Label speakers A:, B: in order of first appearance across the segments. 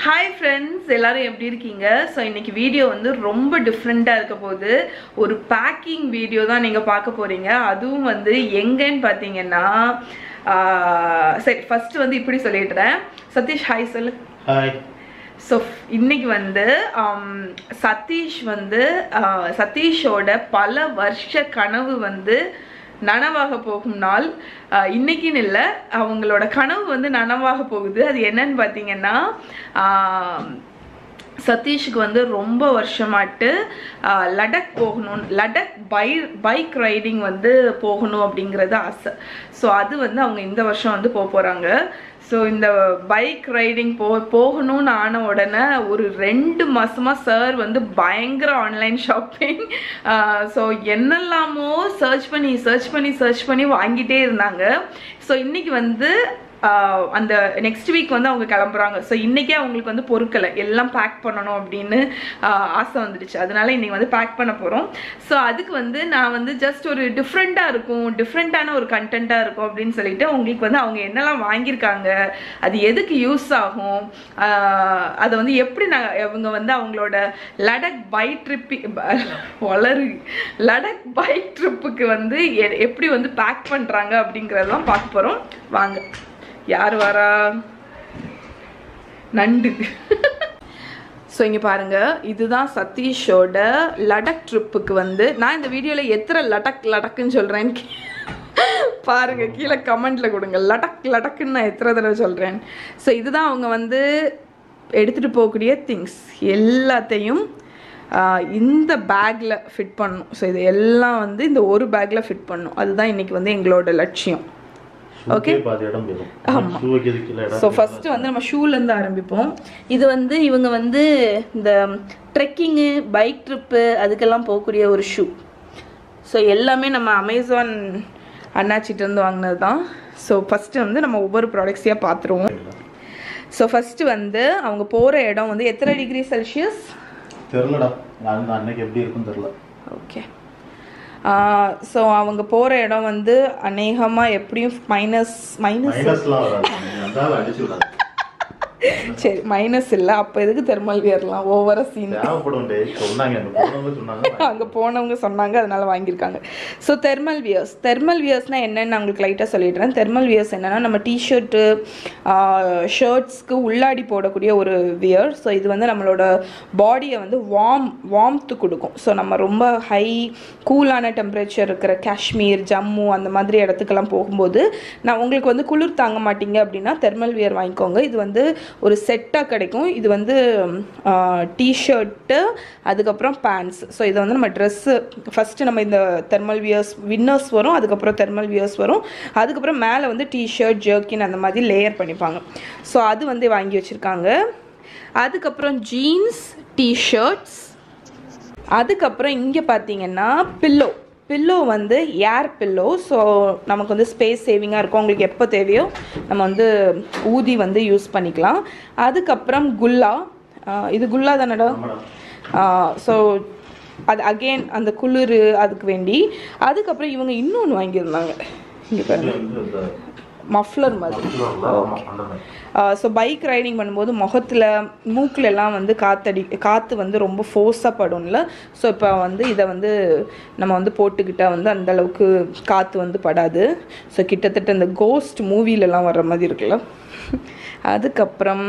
A: Hi friends எல்லாரும் எப்படி இருக்கீங்க ஸோ இன்னைக்கு வீடியோ வந்து ரொம்ப டிஃப்ரெண்ட்டாக இருக்க போகுது ஒரு பேக்கிங் வீடியோ தான் நீங்கள் பார்க்க போகிறீங்க அதுவும் வந்து எங்கன்னு பார்த்தீங்கன்னா ஆஹ், சரி ஃபர்ஸ்ட் வந்து இப்படி சொல்லிடுறேன் சதீஷ் ஹாய் சொல்லு
B: ஹாய்
A: ஸோ இன்னைக்கு வந்து ஆம், சதீஷ் வந்து ஆஹ், சதீஷோட பல வருஷ கனவு வந்து நனவாக போகும் நாள் ஆஹ், இன்னைக்குன்னு இல்லை அவங்களோட கனவு வந்து நனவாக போகுது அது என்னன்னு பார்த்தீங்கன்னா ஆம், சதீஷுக்கு வந்து ரொம்ப வருஷமாட்டு ஆஹ், லடக் போகணும் லடக் பை பைக் ரைடிங் வந்து போகணும் அப்படிங்கிறது ஆசை ஸோ அது வந்து அவங்க இந்த வருஷம் வந்து போக போகிறாங்க ஸோ இந்த பைக் ரைடிங் போ போகணும்னு ஆன உடனே ஒரு ரெண்டு மாசமா சார் வந்து பயங்கர ஆன்லைன் ஷாப்பிங் ஸோ என்னெல்லாமோ சர்ச் பண்ணி சர்ச் பண்ணி சர்ச் பண்ணி வாங்கிட்டே இருந்தாங்க ஸோ இன்னைக்கு வந்து ஆஹ் அந்த நெக்ஸ்ட் வீக் வந்து அவங்க கிளம்புறாங்க ஸோ இன்றைக்கே அவங்களுக்கு வந்து பொறுக்கலை எல்லாம் பேக் பண்ணணும் அப்படின்னு ஆஹ் ஆசை வந்துடுச்சு அதனால இன்னைக்கு வந்து பேக் பண்ண போகிறோம் ஸோ அதுக்கு வந்து நான் வந்து ஜஸ்ட் ஒரு டிஃப்ரெண்ட்டாக இருக்கும் டிஃப்ரெண்ட்டான ஒரு கண்டென்ட்டாக இருக்கும் அப்படின்னு சொல்லிட்டு உங்களுக்கு வந்து அவங்க என்னெல்லாம் வாங்கியிருக்காங்க அது எதுக்கு யூஸ் ஆகும் ஆஹ் அதை வந்து எப்படி நான் இவங்க வந்து அவங்களோட லடக் பை ட்ரிப்பி வளரு லடக் பைக் ட்ரிப்புக்கு வந்து எ- எப்படி வந்து பேக் பண்ணுறாங்க அப்படிங்கிறதெல்லாம் பார்க்க போகிறோம் வாங்க யார் வரா நண்டு ஸோ இங்கே பாருங்க இதுதான் சதீஷோட லடக் ட்ரிப்புக்கு வந்து நான் இந்த வீடியோவில் எத்தனை லடக் லடக்குன்னு சொல்கிறேன்னு கே- பாருங்க கீழே கமெண்ட்ல கொடுங்க லடக் லடக்குன்னு நான் எத்தனை தடவை சொல்கிறேன் ஸோ இதுதான் அவங்க வந்து எடுத்துகிட்டு போகக்கூடிய திங்ஸ் எல்லாத்தையும் ஆஹ், இந்த பேக்கில் ஃபிட் பண்ணணும் ஸோ இது எல்லாம் வந்து இந்த ஒரு பேக்கில் ஃபிட் பண்ணணும் அதுதான் இன்னைக்கு வந்து எங்களோட லட்சியம்
B: ஓகே பாதி இடம் போயிடும் ஷூ வைக்கிறதுக்கு கீழே
A: ஸோ
B: இடம்
A: ஃபஸ்ட்டு வந்து நம்ம ஷூலேருந்து ஆரம்பிப்போம் இது வந்து இவங்க வந்து இந்த ட்ரெக்கிங்கு பைக் ட்ரிப்பு அதுக்கெல்லாம் போகக்கூடிய ஒரு ஷூ ஸோ எல்லாமே நம்ம அமேசான் அண்ணாச்சிட்ட இருந்து வாங்கினது தான் ஸோ ஃபஸ்ட்டு வந்து நம்ம ஒவ்வொரு ப்ராடக்ட்ஸையாக பார்த்துருவோம் ஸோ ஃபஸ்ட்டு வந்து அவங்க போகிற இடம் வந்து எத்தனை டிகிரி செல்சியஸ்
B: தெரிலடா நான் அன்னைக்கு எப்படி இருக்குன்னு தெரில
A: ஓகே ஸோ அவங்க போகிற இடம் வந்து அநேகமாக எப்படியும் மைனஸ் மைனஸ்
B: மைனஸ்லாம் வராது நீ வந்தாலும் அடிச்சு விடாது
A: சரி மைனஸ் இல்லை அப்போ எதுக்கு தெர்மல் வியர்லாம் ஓவராக சீன்
B: தேவைப்படும் டே சொன்னாங்க அந்த போனவங்க சொன்னாங்க
A: அங்கே போனவங்க சொன்னாங்க அதனால வாங்கியிருக்காங்க ஸோ தெர்மல் வியர்ஸ் தெர்மல் வியர்ஸ்னால் என்னன்னு நான் உங்களுக்கு லைட்டாக சொல்லிடுறேன் தெர்மல் வியர்ஸ் என்னன்னா நம்ம டிஷர்ட்டு ஷர்ட்ஸ்க்கு உள்ளாடி போடக்கூடிய ஒரு வியர் ஸோ இது வந்து நம்மளோட பாடியை வந்து வார்ம் வார்ம்த்து கொடுக்கும் ஸோ நம்ம ரொம்ப ஹை கூலான டெம்பரேச்சர் இருக்கிற காஷ்மீர் ஜம்மு அந்த மாதிரி இடத்துக்கெல்லாம் போகும்போது நான் உங்களுக்கு வந்து குளிர் தாங்க மாட்டீங்க அப்படின்னா தெர்மல் வியர் வாங்கிக்கோங்க இது வந்து ஒரு செட்டாக கிடைக்கும் இது வந்து டிஷர்ட்டு அதுக்கப்புறம் பேண்ட்ஸ் ஸோ இதை வந்து நம்ம ட்ரெஸ்ஸு ஃபஸ்ட்டு நம்ம இந்த தெர்மல் வியர்ஸ் வின்னர்ஸ் வரும் அதுக்கப்புறம் தெர்மல் வியர்ஸ் வரும் அதுக்கப்புறம் மேலே வந்து டிஷர்ட் ஜர்க்கின் அந்த மாதிரி லேயர் பண்ணிப்பாங்க ஸோ அது வந்து வாங்கி வச்சுருக்காங்க அதுக்கப்புறம் ஜீன்ஸ் டிஷர்ட்ஸ் அதுக்கப்புறம் இங்கே பார்த்தீங்கன்னா பில்லோ பில்லோ வந்து ஏர் பில்லோ ஸோ நமக்கு வந்து ஸ்பேஸ் சேவிங்காக இருக்கும் உங்களுக்கு எப்போ தேவையோ நம்ம வந்து ஊதி வந்து யூஸ் பண்ணிக்கலாம் அதுக்கப்புறம் குல்லா ஆஹ் இது குல்லா தானடா ஸோ அது அகெயின் அந்த குளிர் அதுக்கு வேண்டி அதுக்கப்புறம் இவங்க இன்னொன்று வாங்கியிருந்தாங்க இங்கே பாருங்க
B: வந்து இந்த
A: மஃப்ளர் மாதிரி
B: ஆமா, அந்த மாதிரி.
A: ஸோ பைக் ரைடிங் பண்ணும்போது முகத்தில் மூக்குல எல்லாம் வந்து காத்தடி காற்று வந்து ரொம்ப ஃபோர்ஸாக படும்ல ஸோ இப்போ வந்து இதை வந்து நம்ம வந்து போட்டுக்கிட்டா வந்து அந்த அளவுக்கு காற்று வந்து படாது ஸோ கிட்டத்தட்ட இந்த கோஸ்ட் மூவிலலாம் வர்ற மாதிரி இருக்குல்ல அதுக்கப்புறம்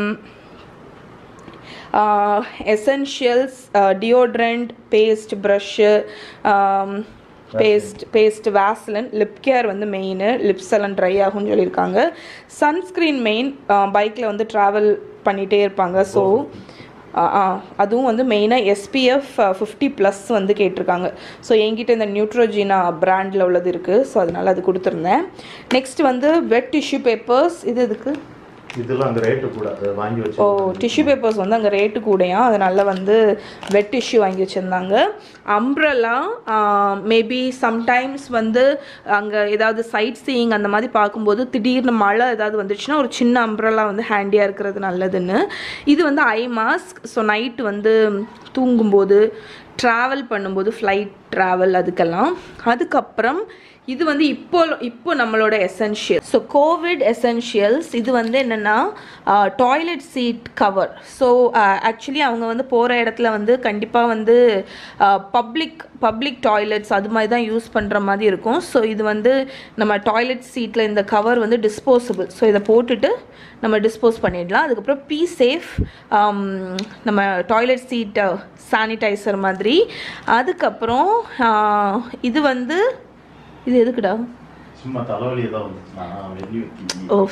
A: essentials deodorant paste brush paste paste vaseline lip care வந்து மெயின் லிப்ஸ் எல்லாம் ட்ரை ஆகும்னு சொல்லியிருக்காங்க சன்ஸ்க்ரீன் மெயின் பைக்கில் வந்து ட்ராவல் பண்ணிகிட்டே இருப்பாங்க ஸோ அதுவும் வந்து மெயினாக எஸ்பிஎஃப் ஃபிஃப்டி ப்ளஸ் வந்து கேட்டிருக்காங்க ஸோ என்கிட்ட இந்த நியூட்ரோஜினா பிராண்டில் உள்ளது இருக்குது ஸோ அதனால் அது கொடுத்துருந்தேன் நெக்ஸ்ட் வந்து வெட் டிஷ்யூ பேப்பர்ஸ் இது எதுக்கு
B: இதெல்லாம் அந்த ரேட்டு கூட அதை வாங்கி வச்சு
A: ஓ டிஷ்யூ பேப்பர்ஸ் வந்து அங்கே ரேட்டு கூடயா அதனால வந்து வெட் டிஷ்யூ வாங்கி வச்சுருந்தாங்க அம்ப்ரலா மேபி சம்டைம்ஸ் வந்து அங்கே ஏதாவது சைட் சீயிங் அந்த மாதிரி பார்க்கும்போது திடீர்னு மழை ஏதாவது வந்துச்சுன்னா ஒரு சின்ன அம்ப்ரலா வந்து ஹேண்டியாக இருக்கிறது நல்லதுன்னு இது வந்து ஐ மாஸ்க் ஸோ நைட்டு வந்து தூங்கும்போது ட்ராவல் பண்ணும்போது ஃப்ளைட் ட்ராவல் அதுக்கெல்லாம் அதுக்கப்புறம் இது வந்து இப்போ இப்போ நம்மளோட எசென்ஷியல் ஸோ கோவிட் எசென்ஷியல்ஸ் இது வந்து என்னென்னா toilet seat cover so actually அவங்க வந்து போகிற இடத்துல வந்து கண்டிப்பாக வந்து பப்ளிக் பப்ளிக் டாய்லெட்ஸ் அது மாதிரி தான் யூஸ் பண்ணுற மாதிரி இருக்கும் ஸோ இது வந்து நம்ம டாய்லெட் சீட்டில் இந்த கவர் வந்து டிஸ்போசபிள் ஸோ இதை போட்டுட்டு நம்ம டிஸ்போஸ் பண்ணிடலாம் அதுக்கப்புறம் பி சேஃப் நம்ம டாய்லெட் சீட் சானிடைசர் மாதிரி அதுக்கப்புறம் ஆஹ், இது வந்து இது எதுக்குடா
B: சும்மா தலைவலி ஏதாவது வந்துச்சுன்னா வெள்ளி வைக்கி
A: ஓ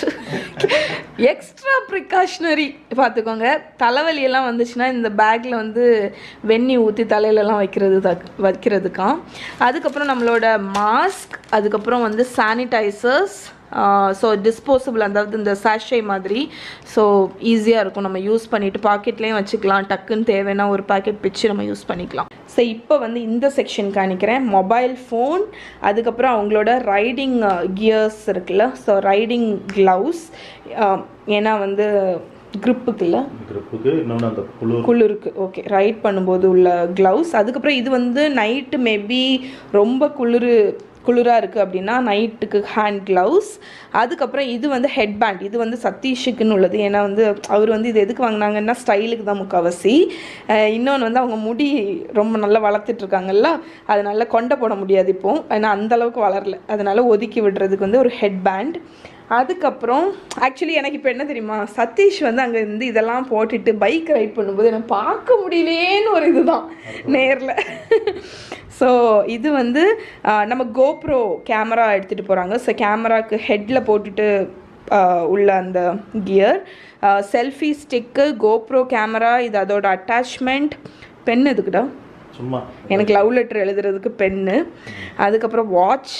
A: எக்ஸ்ட்ரா ப்ரிகாஷனரி பார்த்துக்கோங்க தலைவலியெல்லாம் வந்துச்சுன்னா இந்த பேக்கில் வந்து வெந்நி ஊற்றி தலையிலலாம் வைக்கிறது தக் வைக்கிறதுக்காம் அதுக்கப்புறம் நம்மளோட மாஸ்க் அதுக்கப்புறம் வந்து சானிடைசர்ஸ் ஸோ டிஸ்போசபிள் அதாவது இந்த சாஷே மாதிரி ஸோ ஈஸியாக இருக்கும் நம்ம யூஸ் பண்ணிவிட்டு பாக்கெட்லேயும் வச்சுக்கலாம் டக்குன்னு தேவைன்னா ஒரு பாக்கெட் பிச்சு நம்ம யூஸ் பண்ணிக்கலாம் ஸோ இப்போ வந்து இந்த செக்ஷன் காணிக்கிறேன் மொபைல் ஃபோன் அதுக்கப்புறம் அவங்களோட ரைடிங் கியர்ஸ் இருக்குல்ல ஸோ ரைடிங் க்ளவுஸ் ஏன்னா வந்து க்ரிப்புக்குல்ல
B: கிரிப்புக்கு இன்னொன்று அந்த குளிர்
A: குளிருக்கு ஓகே ரைட் பண்ணும்போது உள்ள க்ளவுஸ் அதுக்கப்புறம் இது வந்து நைட்டு மேபி ரொம்ப குளிர் குளிராக இருக்குது அப்படின்னா நைட்டுக்கு ஹேண்ட் க்ளவுஸ் அதுக்கப்புறம் இது வந்து ஹெட் பேண்ட் இது வந்து சதீஷுக்குன்னு உள்ளது ஏன்னா வந்து அவர் வந்து இது எதுக்கு வாங்கினாங்கன்னா ஸ்டைலுக்கு தான் முக்கால்வாசி இன்னொன்று வந்து அவங்க முடி ரொம்ப நல்லா வளர்த்துட்டு இருக்காங்கல்ல அதனால கொண்டை போட முடியாது இப்போ ஏன்னா அந்த அளவுக்கு வளரல அதனால ஒதுக்கி விடுறதுக்கு வந்து ஒரு ஹெட் பேண்ட் அதுக்கப்புறம் ஆக்சுவலி எனக்கு இப்போ என்ன தெரியுமா சதீஷ் வந்து அங்கே இருந்து இதெல்லாம் போட்டுட்டு பைக் ரைட் பண்ணும்போது எனக்கு பார்க்க முடியலேன்னு ஒரு இதுதான் நேரில் ஸோ இது வந்து ஆஹ், நம்ம கோப்ரோ கேமரா எடுத்துகிட்டு போகிறாங்க ஸோ கேமராக்கு ஹெட்டில் போட்டுட்டு ஆஹ், உள்ள அந்த gear selfie stick GoPro camera இது அதோட அட்டாச்மெண்ட் பென் எதுக்குடா
B: சும்மா
A: எனக்கு லவ் லெட்டர் எழுதுறதுக்கு பென்னு அதுக்கப்புறம் வாட்ச்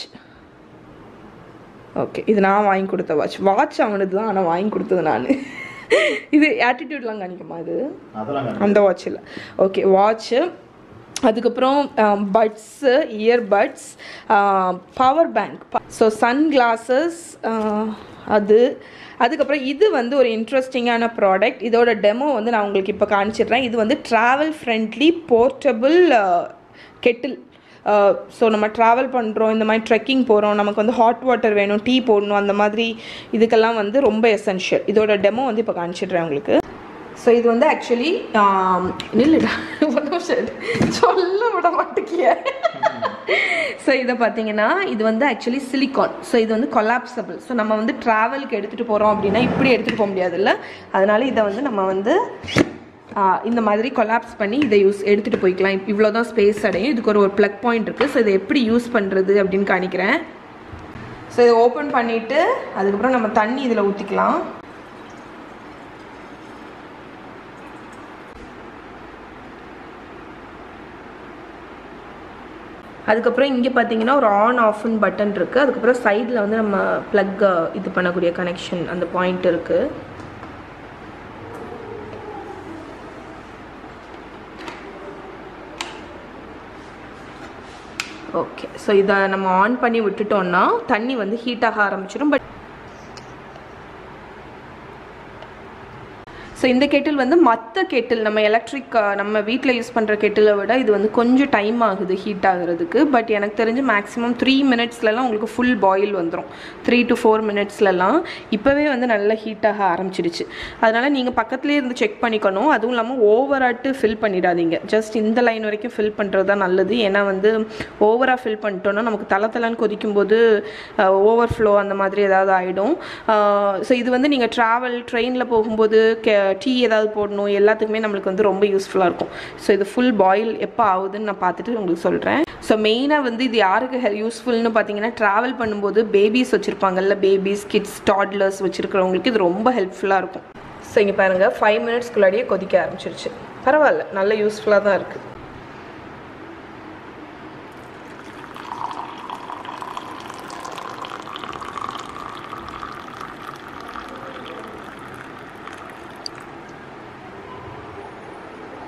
A: ஓகே இது நான் வாங்கி கொடுத்த வாட்ச் வாட்ச் அவனுக்கு தான் ஆனால் வாங்கி கொடுத்தது நான் இது ஆட்டிடியூட்லாம் காணிக்குமா இது
B: அதெல்லாம் காணும்.
A: அந்த வாட்சில் ஓகே வாட்ச்சு அதுக்கப்புறம் buds earbuds power bank so sunglasses அது அதுக்கப்புறம் இது வந்து ஒரு இன்ட்ரெஸ்டிங்கான ப்ராடக்ட் இதோட டெமோ வந்து நான் உங்களுக்கு இப்போ காமிச்சிடுறேன் இது வந்து travel friendly portable kettle so நம்ம ட்ராவல் பண்ணுறோம் இந்த மாதிரி ட்ரெக்கிங் போகிறோம் நமக்கு வந்து ஹாட் வாட்டர் வேணும் டீ போடணும் அந்த மாதிரி இதுக்கெல்லாம் வந்து ரொம்ப எசென்ஷியல் இதோட டெமோ வந்து இப்போ காமிச்சிடுறேன் உங்களுக்கு ஸோ இது வந்து ஆக்சுவலி நில்லுடா ஒரு நிமிஷம் இரு. சொல்ல விட மாட்டேங்கிய ஸோ இதை பார்த்தீங்கன்னா இது வந்து ஆக்சுவலி சிலிக்கான் ஸோ இது வந்து கொலாப்சபிள் ஸோ நம்ம வந்து ட்ராவலுக்கு எடுத்துகிட்டு போகிறோம் அப்படின்னா இப்படி எடுத்துகிட்டு போக முடியாதுல்ல அதனால இதை வந்து நம்ம வந்து ஆஹ், இந்த மாதிரி கொலாப்ஸ் பண்ணி இதை யூஸ் எடுத்துகிட்டு போய்க்கலாம் இவ்வளோ தான் ஸ்பேஸ் அடையும் இதுக்கு ஒரு ஒரு ப்ளக் பாயிண்ட் இருக்குது ஸோ இதை எப்படி யூஸ் பண்ணுறது அப்படின்னு காணிக்கிறேன் ஸோ இதை ஓப்பன் பண்ணிவிட்டு அதுக்கப்புறம் நம்ம தண்ணி இதில் ஊற்றிக்கலாம் அதுக்கப்புறம் இங்கே பார்த்தீங்கன்னா ஒரு ஆன் ஆஃப்னு பட்டன் இருக்குது அதுக்கப்புறம் சைடில் வந்து நம்ம ப்ளக் இது பண்ணக்கூடிய கனெக்ஷன் அந்த பாயிண்ட் இருக்குது ஓகே ஸோ இதை நம்ம ஆன் பண்ணி விட்டுட்டோம்னா தண்ணி வந்து ஹீட் ஆக ஆரம்பிச்சிடும் பட் ஸோ இந்த கெட்டில் வந்து மற்ற கெட்டில் நம்ம எலக்ட்ரிக் நம்ம வீட்டில் யூஸ் பண்ணுற கெட்டிலை விட இது வந்து கொஞ்சம் டைம் ஆகுது ஹீட் ஆகுறதுக்கு பட் எனக்கு தெரிஞ்சு மேக்ஸிமம் த்ரீ மினிட்ஸ்லலாம் உங்களுக்கு ஃபுல் பாயில் வந்துடும் த்ரீ டு ஃபோர் மினிட்ஸ்லலாம் இப்போவே வந்து நல்லா ஹீட் ஆக ஆரம்பிச்சிடுச்சு அதனால் நீங்கள் பக்கத்துலேயே இருந்து செக் பண்ணிக்கணும் அதுவும் இல்லாமல் ஓவராட்டு ஃபில் பண்ணிடாதீங்க ஜஸ்ட் இந்த லைன் வரைக்கும் ஃபில் பண்ணுறது தான் நல்லது ஏன்னா வந்து ஓவராக ஃபில் பண்ணிட்டோன்னா நமக்கு தலை தலைன்னு கொதிக்கும் போது ஓவர் ஃப்ளோ அந்த மாதிரி ஏதாவது ஆகிடும் ஸோ இது வந்து நீங்கள் ட்ராவல் ட்ரெயினில் போகும்போது கே டீ ஏதாவது போடணும் எல்லாத்துக்குமே நம்மளுக்கு வந்து ரொம்ப யூஸ்ஃபுல்லாக இருக்கும் ஸோ இது ஃபுல் பாயில் எப்போ ஆகுதுன்னு நான் பார்த்துட்டு உங்களுக்கு சொல்கிறேன் ஸோ மெயினாக வந்து இது யாருக்கு ஹெ யூஸ்ஃபுல்னு பார்த்தீங்கன்னா ட்ராவல் பண்ணும்போது பேபிஸ் வச்சுருப்பாங்கல்ல பேபிஸ் கிட்ஸ் டாட்லர்ஸ் வச்சுருக்கிறவங்களுக்கு இது ரொம்ப ஹெல்ப்ஃபுல்லாக இருக்கும் ஸோ இங்கே பாருங்கள் ஃபைவ் மினிட்ஸ்க்குள்ளாடியே கொதிக்க ஆரம்பிச்சிருச்சு பரவாயில்ல நல்ல யூஸ்ஃபுல்லாக தான் இருக்குது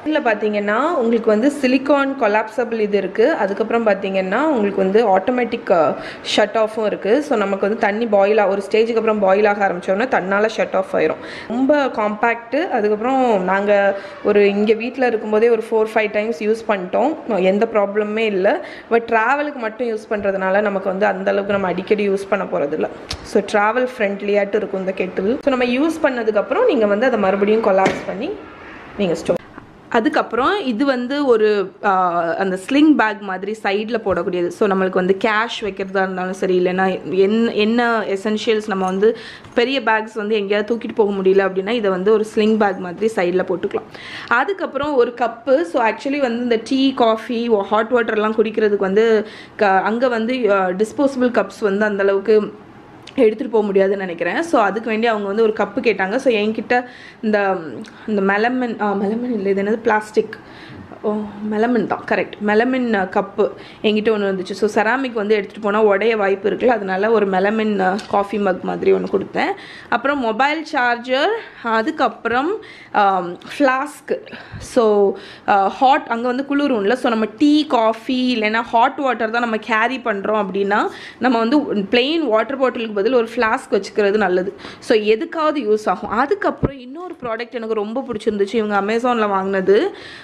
A: இதில் பார்த்தீங்கன்னா உங்களுக்கு வந்து சிலிகான் கொலாப்சபிள் இது இருக்குது அதுக்கப்புறம் பார்த்தீங்கன்னா உங்களுக்கு வந்து ஆட்டோமேட்டிக் ஷட் ஆஃபும் இருக்குது ஸோ நமக்கு வந்து தண்ணி பாயில் ஆக ஒரு ஸ்டேஜுக்கு அப்புறம் பாயில் ஆக ஆரம்பிச்சோன்னா தன்னால் ஷட் ஆஃப் ஆயிரும் ரொம்ப காம்பேக்ட்டு அதுக்கப்புறம் நாங்கள் ஒரு இங்கே வீட்டில் இருக்கும்போதே ஒரு ஃபோர் ஃபைவ் டைம்ஸ் யூஸ் பண்ணிட்டோம் எந்த ப்ராப்ளமே இல்லை பட் ட்ராவலுக்கு மட்டும் யூஸ் பண்ணுறதுனால நமக்கு வந்து அந்த அளவுக்கு நம்ம அடிக்கடி யூஸ் பண்ண போகிறதில்ல ஸோ ட்ராவல் ஃப்ரெண்ட்லியாட்டு இருக்கும் இந்த கெட்டில் ஸோ நம்ம யூஸ் பண்ணதுக்கப்புறம் நீங்கள் வந்து அதை மறுபடியும் கொலாப்ஸ் பண்ணி நீங்கள் ஸ்டோர் அதுக்கப்புறம் இது வந்து ஒரு ஆஹ், அந்த ஸ்லிங் பேக் மாதிரி சைடில் போடக்கூடியது ஸோ நம்மளுக்கு வந்து கேஷ் வைக்கிறதா இருந்தாலும் சரி இல்லைன்னா என்ன என்ன எசென்ஷியல்ஸ் நம்ம வந்து பெரிய பேக்ஸ் வந்து எங்கேயாவது தூக்கிட்டு போக முடியல அப்படின்னா இதை வந்து ஒரு ஸ்லிங் பேக் மாதிரி சைடில் போட்டுக்கலாம் அதுக்கப்புறம் ஒரு கப்பு ஸோ ஆக்சுவலி வந்து இந்த டீ காஃபி ஹாட் வாட்டர்லாம் குடிக்கிறதுக்கு வந்து க அங்கே வந்து டிஸ்போசபிள் கப்ஸ் வந்து அந்த அளவுக்கு எடுத்துகிட்டு போக முடியாதுன்னு நினைக்கிறேன் ஸோ அதுக்கு வேண்டி அவங்க வந்து ஒரு கப்பு கேட்டாங்க ஸோ என்கிட்ட இந்த இந்த மெலமன் மெலமன் இல்லை இது என்னது பிளாஸ்டிக் ஓ மெலமன் தான் கரெக்ட் மெலமின் கப்பு என்கிட்ட ஒன்று வந்துச்சு ஸோ செராமிக் வந்து எடுத்துகிட்டு போனால் உடைய வாய்ப்பு இருக்குல்ல அதனால ஒரு மெலமின் காஃபி மக் மாதிரி ஒன்று கொடுத்தேன் அப்புறம் மொபைல் சார்ஜர் அதுக்கப்புறம் ஃப்ளாஸ்க்கு ஸோ ஹாட் அங்கே வந்து குளிரும்ல ஸோ நம்ம டீ காஃபி இல்லைன்னா ஹாட் வாட்டர் தான் நம்ம கேரி பண்ணுறோம் அப்படின்னா நம்ம வந்து பிளெயின் வாட்டர் பாட்டிலுக்கு பதில் ஒரு ஃப்ளாஸ்க் வச்சுக்கிறது நல்லது ஸோ எதுக்காவது யூஸ் ஆகும் அதுக்கப்புறம் இன்னொரு ப்ராடக்ட் எனக்கு ரொம்ப பிடிச்சிருந்துச்சு இவங்க அமேசானில் வாங்கினது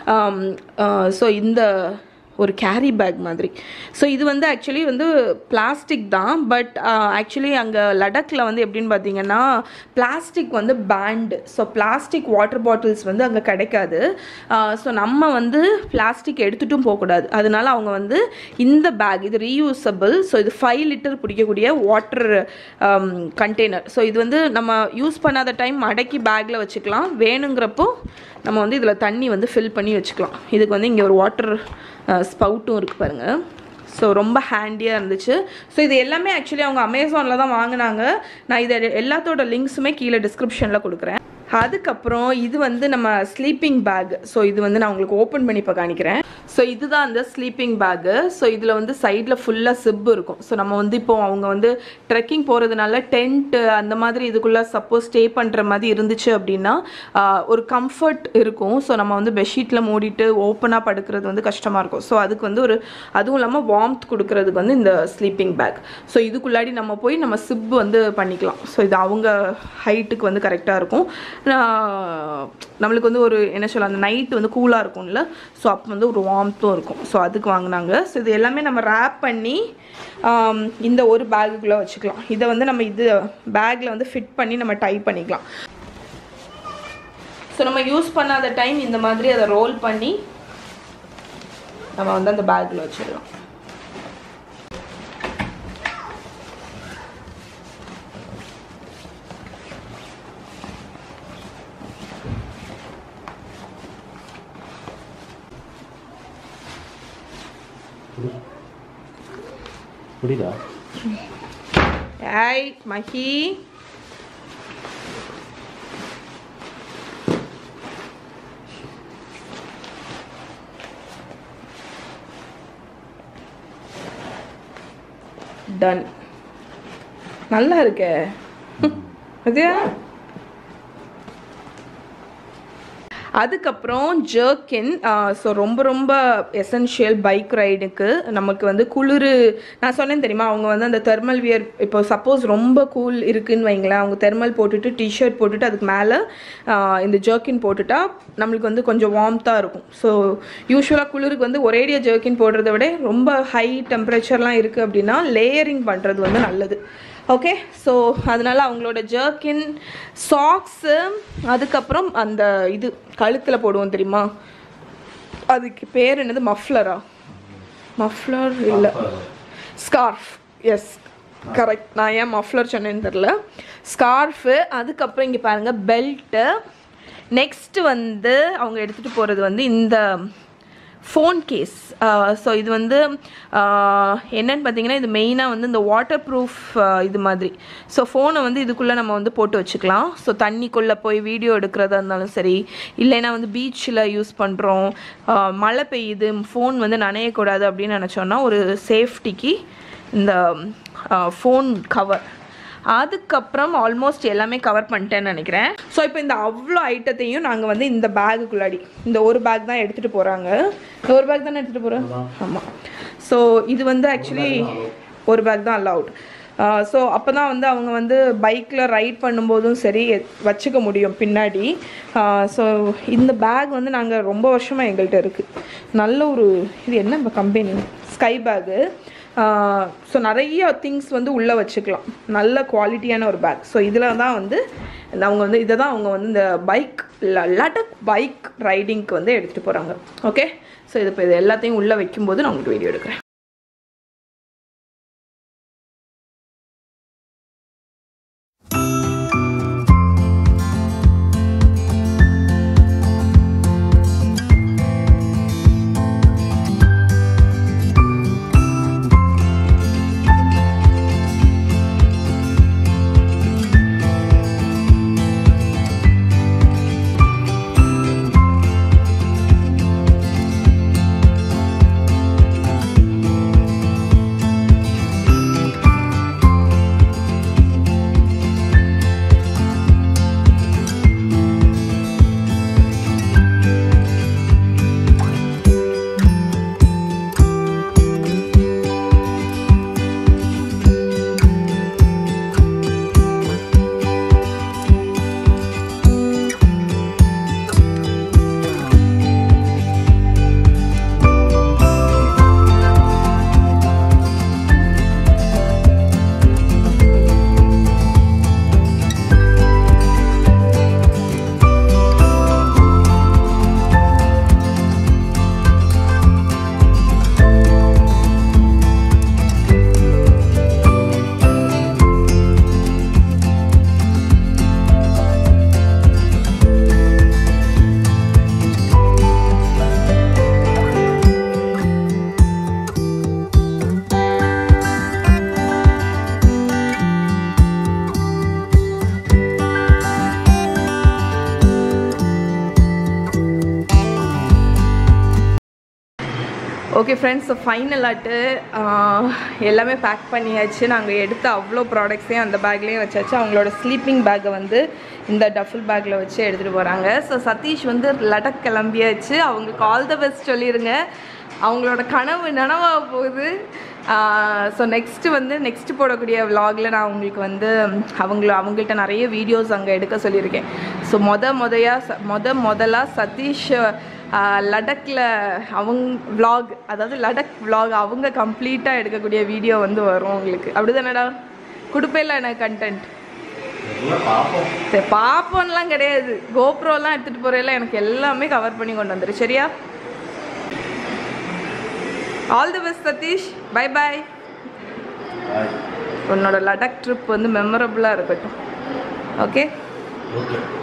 A: ஸோ இந்த ஒரு கேரி பேக் மாதிரி ஸோ இது வந்து ஆக்சுவலி வந்து பிளாஸ்டிக் தான் பட் ஆக்சுவலி அங்கே லடக்கில் வந்து எப்படின்னு பார்த்தீங்கன்னா பிளாஸ்டிக் வந்து banned so plastic water bottles வந்து அங்கே கிடைக்காது ஸோ நம்ம வந்து பிளாஸ்டிக் எடுத்துட்டும் போகக்கூடாது அதனால அவங்க வந்து இந்த பேக் இது ரீயூசபிள் ஸோ இது ஃபைவ் லிட்டர் பிடிக்கக்கூடிய வாட்டர் கண்டெய்னர் ஸோ இது வந்து நம்ம யூஸ் பண்ணாத டைம் மடக்கி பேக்கில் வச்சுக்கலாம் வேணுங்கிறப்போ நம்ம வந்து இதில் தண்ணி வந்து ஃபில் பண்ணி வச்சுக்கலாம் இதுக்கு வந்து இங்கே ஒரு வாட்டர் ஸ்பவுட்டும் இருக்குது பாருங்கள் ஸோ ரொம்ப ஹேண்டியாக இருந்துச்சு ஸோ இது எல்லாமே ஆக்சுவலி அவங்க அமேசானில் தான் வாங்கினாங்க நான் இதை எல்லாத்தோட லிங்க்ஸுமே கீழே டிஸ்கிரிப்ஷனில் கொடுக்குறேன் அதுக்கப்புறம் இது வந்து நம்ம ஸ்லீப்பிங் பேக் ஸோ இது வந்து நான் உங்களுக்கு ஓப்பன் பண்ணி இப்போ காணிக்கிறேன் ஸோ இதுதான் அந்த ஸ்லீப்பிங் பேக்கு ஸோ இதில் வந்து சைடில் ஃபுல்லாக சிப் இருக்கும் ஸோ நம்ம வந்து இப்போ அவங்க வந்து ட்ரெக்கிங் போகிறதுனால டென்ட்டு அந்த மாதிரி இதுக்குள்ளே சப்போஸ் ஸ்டே பண்ணுற மாதிரி இருந்துச்சு அப்படின்னா ஆஹ், ஒரு கம்ஃபர்ட் இருக்கும் ஸோ நம்ம வந்து பெட்ஷீட்டில் மூடிட்டு ஓப்பனாக படுக்கிறது வந்து கஷ்டமாக இருக்கும் ஸோ அதுக்கு வந்து ஒரு அதுவும் இல்லாமல் வார்ம்த் கொடுக்கறதுக்கு வந்து இந்த ஸ்லீப்பிங் பேக் ஸோ இதுக்குள்ளாடி நம்ம போய் நம்ம சிப் வந்து பண்ணிக்கலாம் ஸோ இது அவங்க ஹைட்டுக்கு வந்து கரெக்டாக இருக்கும் நான் நம்மளுக்கு வந்து ஒரு என்ன சொல்ல அந்த நைட்டு வந்து கூலாக இருக்கும்ல ஸோ அப்போ வந்து ஒரு வார்ம்த்தும் இருக்கும் ஸோ அதுக்கு வாங்கினாங்க ஸோ இது எல்லாமே நம்ம ரேப் பண்ணி ஆம், இந்த ஒரு பேக்குக்குள்ளே வச்சுக்கலாம் இதை வந்து நம்ம இது பேக்கில் வந்து ஃபிட் பண்ணி நம்ம டைப் பண்ணிக்கலாம் ஸோ நம்ம யூஸ் பண்ணாத டைம் இந்த மாதிரி அதை ரோல் பண்ணி நம்ம வந்து அந்த பேக்கில் வச்சிடலாம்
B: புரியுதா
A: ஏய் மஹி டன் நல்லா இருக்கே அது அதுக்கப்புறம் ஜர்க்கின் ஸோ ரொம்ப ரொம்ப எசென்ஷியல் பைக் ரைடுக்கு நமக்கு வந்து குளிர் நான் சொன்னேன் தெரியுமா அவங்க வந்து அந்த தெர்மல் வியர் இப்போ சப்போஸ் ரொம்ப கூல் இருக்குன்னு வைங்களேன் அவங்க தெர்மல் போட்டுட்டு டிஷர்ட் போட்டுட்டு அதுக்கு மேலே இந்த ஜர்க்கின் போட்டுட்டா நம்மளுக்கு வந்து கொஞ்சம் வார்ம்த்தாக இருக்கும் ஸோ யூஸ்வலாக குளிருக்கு வந்து ஒரேடியாக ஜர்க்கின் போடுறத விட ரொம்ப ஹை டெம்பரேச்சர்லாம் இருக்குது அப்படின்னா லேயரிங் பண்ணுறது வந்து நல்லது ஓகே ஸோ அதனால அவங்களோட ஜர்க்கின் சாக்ஸு அதுக்கப்புறம் அந்த இது கழுத்தில் போடுவோம் தெரியுமா அதுக்கு பேர் என்னது மஃப்ளரா மஃப்ளர் இல்லை ஸ்கார்ஃப் எஸ் கரெக்ட் நான் ஏன் மஃப்ளர் சொன்னேன்னு தெரில ஸ்கார்ஃபு அதுக்கப்புறம் இங்கே பாருங்கள் பெல்ட்டு நெக்ஸ்ட்டு வந்து அவங்க எடுத்துகிட்டு போகிறது வந்து இந்த ஃபோன் கேஸ் ஸோ இது வந்து ஆஹ், என்னன்னு பார்த்தீங்கன்னா இது மெயினாக வந்து இந்த வாட்டர் ப்ரூஃப் இது மாதிரி ஸோ ஃபோனை வந்து இதுக்குள்ளே நம்ம வந்து போட்டு வச்சுக்கலாம் ஸோ தண்ணிக்குள்ளே போய் வீடியோ எடுக்கிறதா இருந்தாலும் சரி இல்லைன்னா வந்து பீச்சில் யூஸ் பண்ணுறோம் மழை பெய்யுது ஃபோன் வந்து நனையக்கூடாது அப்படின்னு நினச்சோன்னா ஒரு சேஃப்டிக்கு இந்த ஃபோன் கவர் அதுக்கப்புறம் ஆல்மோஸ்ட் எல்லாமே கவர் பண்ணிட்டேன்னு நினைக்கிறேன் ஸோ இப்போ இந்த அவ்வளோ ஐட்டத்தையும் நாங்கள் வந்து இந்த பேகுக்குள்ளாடி இந்த ஒரு பேக் தான் எடுத்துகிட்டு போகிறாங்க இந்த ஒரு பேக் தானே எடுத்துகிட்டு போகிறோம் ஆமாம் ஸோ இது வந்து ஆக்சுவலி ஒரு பேக் தான் அலவுட் ஸோ அப்போ தான் வந்து அவங்க வந்து பைக்கில் ரைட் பண்ணும்போதும் சரி வச்சுக்க முடியும் பின்னாடி ஸோ இந்த பேக் வந்து நாங்கள் ரொம்ப வருஷமாக எங்கள்கிட்ட இருக்குது நல்ல ஒரு இது என்ன கம்பெனி ஸ்கை பேகு ஸோ நிறைய திங்ஸ் வந்து உள்ளே வச்சுக்கலாம் நல்ல குவாலிட்டியான ஒரு பேக் ஸோ இதில் தான் வந்து இந்த அவங்க வந்து இதை தான் அவங்க வந்து இந்த பைக் லடக் பைக் ரைடிங்க்கு வந்து எடுத்துகிட்டு போகிறாங்க ஓகே ஸோ இது இப்போ இது எல்லாத்தையும் உள்ளே வைக்கும்போது நான் உங்களுக்கு வீடியோ எடுக்கிறேன் ஓகே ஃப்ரெண்ட்ஸ் ஸோ ஃபைனலாட்டு எல்லாமே பேக் பண்ணியாச்சு நாங்கள் எடுத்த அவ்வளோ ப்ராடக்ட்ஸையும் அந்த பேக்லேயும் வச்சாச்சு அவங்களோட ஸ்லீப்பிங் பேக்கை வந்து இந்த டஃபில் பேக்கில் வச்சு எடுத்துகிட்டு போகிறாங்க ஸோ சதீஷ் வந்து லடக் கிளம்பியாச்சு அவங்களுக்கு ஆல் த பெஸ்ட் சொல்லிடுங்க அவங்களோட கனவு நனவாக போகுது ஸோ நெக்ஸ்ட்டு வந்து நெக்ஸ்ட் போடக்கூடிய vlogல நான் உங்களுக்கு வந்து அவங்கள அவங்கள்ட்ட நிறைய வீடியோஸ் அங்கே எடுக்க சொல்லியிருக்கேன் ஸோ மொத மொதையா ச- மொத முதலாக சதீஷ் ஆஹ், லடக்கில் அவங்க vlog அதாவது லடக் vlog அவங்க கம்ப்ளீட்டாக எடுக்கக்கூடிய வீடியோ வந்து வரும் உங்களுக்கு அப்படிதானடா கொடுப்பேல எனக்கு கண்டென்ட்
B: எல்லாம் பார்ப்போம்
A: சரி பார்ப்போம்லாம் கிடையாது கோப்ரோலாம் எடுத்துகிட்டு போகிறேல எனக்கு எல்லாமே கவர் பண்ணி கொண்டு வந்துரு சரியா all the best Satish bye bye
B: bye
A: உன்னோட லடாக் ட்ரிப் வந்து மெமரபுளாக இருக்கட்டும் ஓகே
B: ஓகே